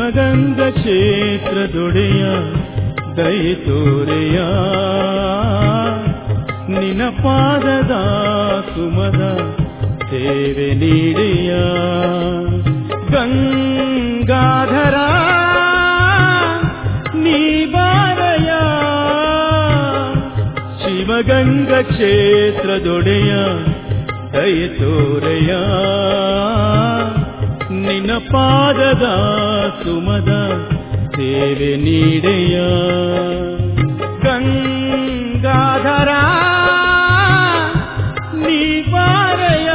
ಶಿವಗಂಗ ಕ್ಷೇತ್ರದೊಡೆಯ ದಯ ತೋರೆಯ ನಿನ ಪಾದದ ಸುಮದ ಸೇವೆ ನೀಡೆಯ ಗಂಗಾಧರ ನೀ ಬಾರಯ ಶಿವಗಂಗ ಕ್ಷೇತ್ರದೊಡೆಯ ದಯ ತೋರೆಯ ನಿನ್ನ ಪಾದದ ಸುಮದ ಸೇವೆ ನೀಡೆಯ ಗಂಗಾಧರ ನೀ ಬಾರಯ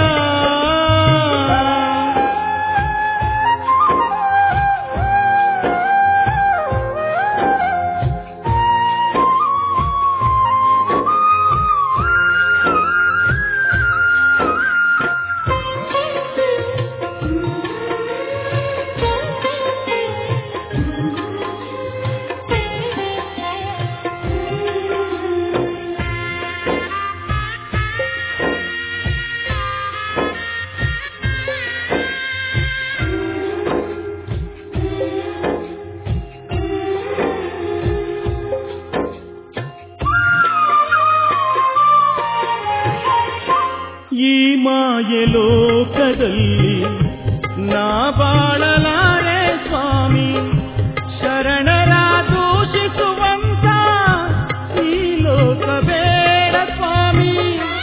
ಈ ಮಾಯೆ ಲೋಕದಲ್ಲಿ ನಾ ಬಾಳಲಾರೆ ಸ್ವಾಮಿ ಶರಣರ ದೂಷಿಸುವಂತ ಈ ಲೋಕ ಬೇಡ ಸ್ವಾಮಿ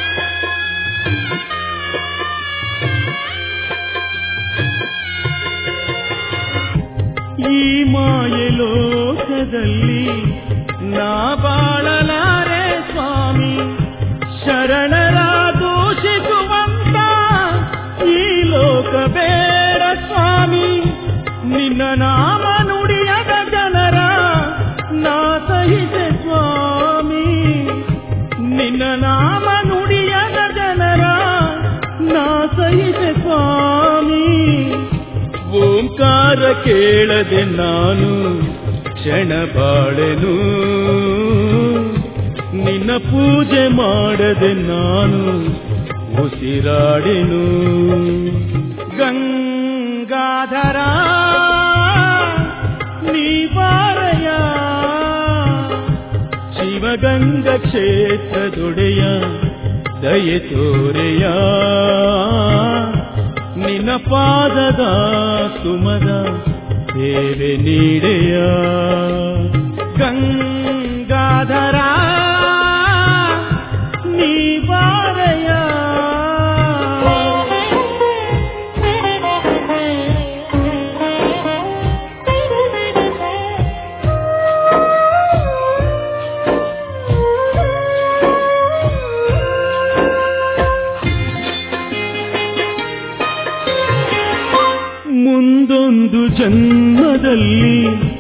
ಈ ಮಾಯೆ ಲೋಕದಲ್ಲಿ ನಾ ಬಾಳಲಾರೆ ಸ್ವಾಮಿ ಶರಣರ ದೂಷಿಸುವಂತ ಈ ಲೋಕ ಬೇಡ ಸ್ವಾಮಿ ನಿನ್ನ ನಾಮ ನುಡಿಯದ ಜನರ ನಾ ಸಹಿತೆ ಸ್ವಾಮಿ ನಿನ್ನ ನಾಮ ನುಡಿಯದ ಜನರ ನಾ ಸಹಿತೆ ಸ್ವಾಮಿ ಓಂಕಾರ ಕೇಳದೆ ನಾನು ಕ್ಷಣ ಬಾಳೆನು ನಿನ್ನ ಪೂಜೆ ಮಾಡದೆ ನಾನು ಉಸಿರಾಡೆನು ಗಂಗಾಧರ ನೀ ಬಾರಯ ಶಿವಗಂಗ ಕ್ಷೇತ್ರದೊಡೆಯ ದಯ ತೋರೆಯ ನಿನ್ನ ಪಾದದ ಸುಮದ ಸೇವೆ ನೀಡೆಯ ಗಂಗಾಧರ ನೀ ಬಾರಯ ಮುಂದೊಂದು ಜನ್ಮದಲ್ಲಿ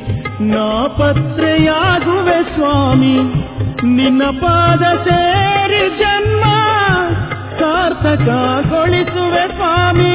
ನಾಪತ್ರೆಯಾಗುವೆ ಸ್ವಾಮಿ ನಿನ್ನ ಪಾದ ಸೇರಿ ಜನ್ಮ ಸಾರ್ಥಕಗೊಳಿಸುವೆ ಸ್ವಾಮಿ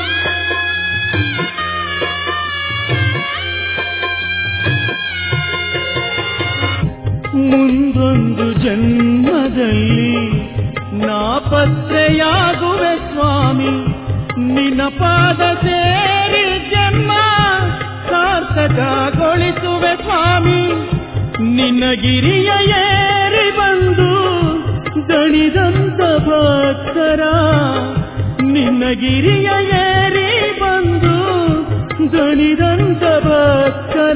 ಮುಂದೊಂದು ಜನ್ಮದಲ್ಲಿ ನಾಪತ್ರೆಯಾಗುವೆ ಸ್ವಾಮಿ ನಿನ್ನ ಪಾದ ಸೇರಿ ಜನ್ಮ ಸಾರ್ಥಕಗೊಳಿಸುವೆ ಸ್ವಾಮಿ ನಿನ್ನ ಗಿರಿಯ ಏರಿ ಬಂದು ದಣಿದಂತ ಭಕ್ತರ ನಿನ್ನ ಗಿರಿಯ ಏರಿ ಬಂದು ದಣಿದಂತ ಭಕ್ತರ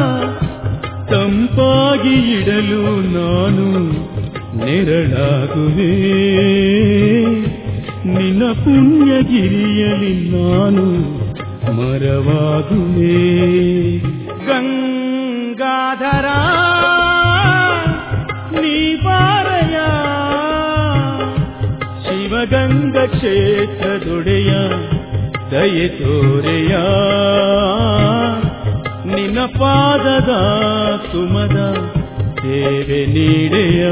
ತಂಪಾಗಿ ಇಡಲು ನಾನು ನೆರಳಾಗುವೆ ನಿನ್ನ ಪುಣ್ಯಗಿರಿಯಲಿ ನಾನು ಮರವಾಗುವೆ ಗಂಗಾಧರ ನೀ ಬಾರಯ ಶಿವಗಂಗ ಕ್ಷೇತ್ರದೊಡೆಯ ದಯ ತೋರೆಯ ನಿನ್ನ ಪಾದದ ಸುಮದ ಸೇವೆ ನೀಡೆಯ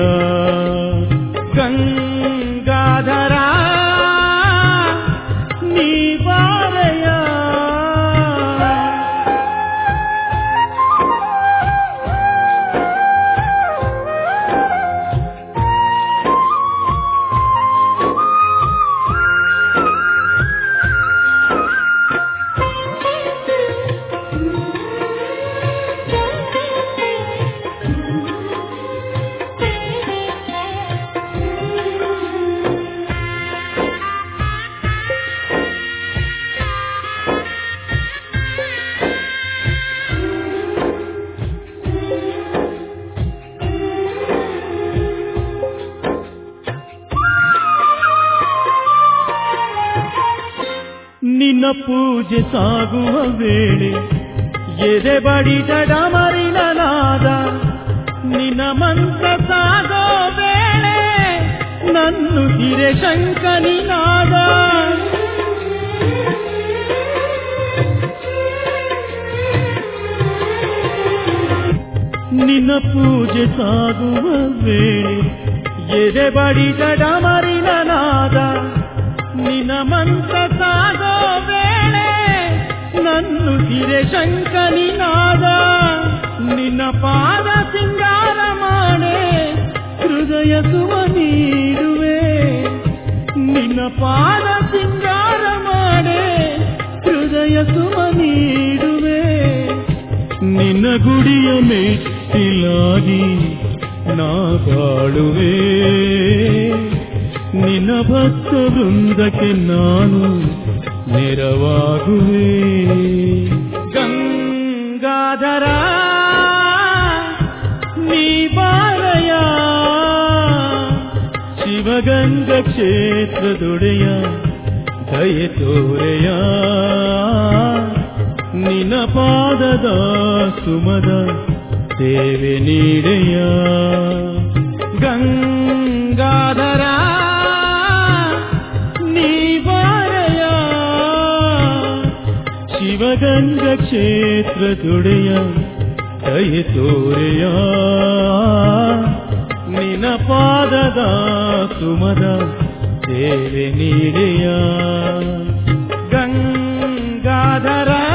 ಗಂಗಾಧರ ನೀ ಬಾರಯ ಪೂಜೆ ಸಾಗುವ ವೇಳೆ ಎದೆ ಬಡಿದಡ ಮರಿನ ನಾದ ನಿನ್ನ ಮಂತ್ರ ಸಾಗೋ ವೇಳೆ ನನ್ನು ಹಿರೆ ಶಂಕನಿನಾದ ನಿನ್ನ ಪೂಜೆ ಸಾಗುವ ವೇಳೆ ಎದೆ ಬಡಿದಡ ಮರಿನ ನಾದ ನಿನ್ನ ಮಂತ್ರ ಸಾಗೋ ವೇಳೆ ನನ್ನು ಹಿರೆ ಶಂಕನಿನಾದ ನಿನ್ನ ಪಾದ ಸಿಂಗಾರ ಮಾಡೆ ಹೃದಯ ಸುವ ನೀಡುವೆ ನಿನ್ನ ಪಾದ ಸಿಂಗಾರ ಮಾಡೆ ಹೃದಯ ಸುವ ನೀಡುವೆ ನಿನ್ನ ಗುಡಿಯ ಮೆಟ್ಟಿಲಾಗಿ ನಾ ಬಾಳುವೆ ನಿನ್ನ ಭಕ್ತ ವೃಂದಕ್ಕೆ ನಾನು ನೆರವಾಗುವೆ ಗಂಗಾಧರ ನೀ ಬಾರಯ ಶಿವಗಂಗ ಕ್ಷೇತ್ರದೊಡೆಯ ದಯೆ ತೋರೆಯ ನಿನ್ನ ಪಾದದ ಸುಮದ ಸೇವೆ ನೀಡೆಯ ಗಂಗಾಧರ ನೀ ಬಾರಯ ಶಿವಗಂಗ ಕ್ಷೇತ್ರದೊಡೆಯ ದಯೆ ತೋರೆಯ ನಿನ್ನ ಪಾದದ ಸುಮದ ಸೇವೆ ನೀಡೆಯ ಗಂಗಾಧರ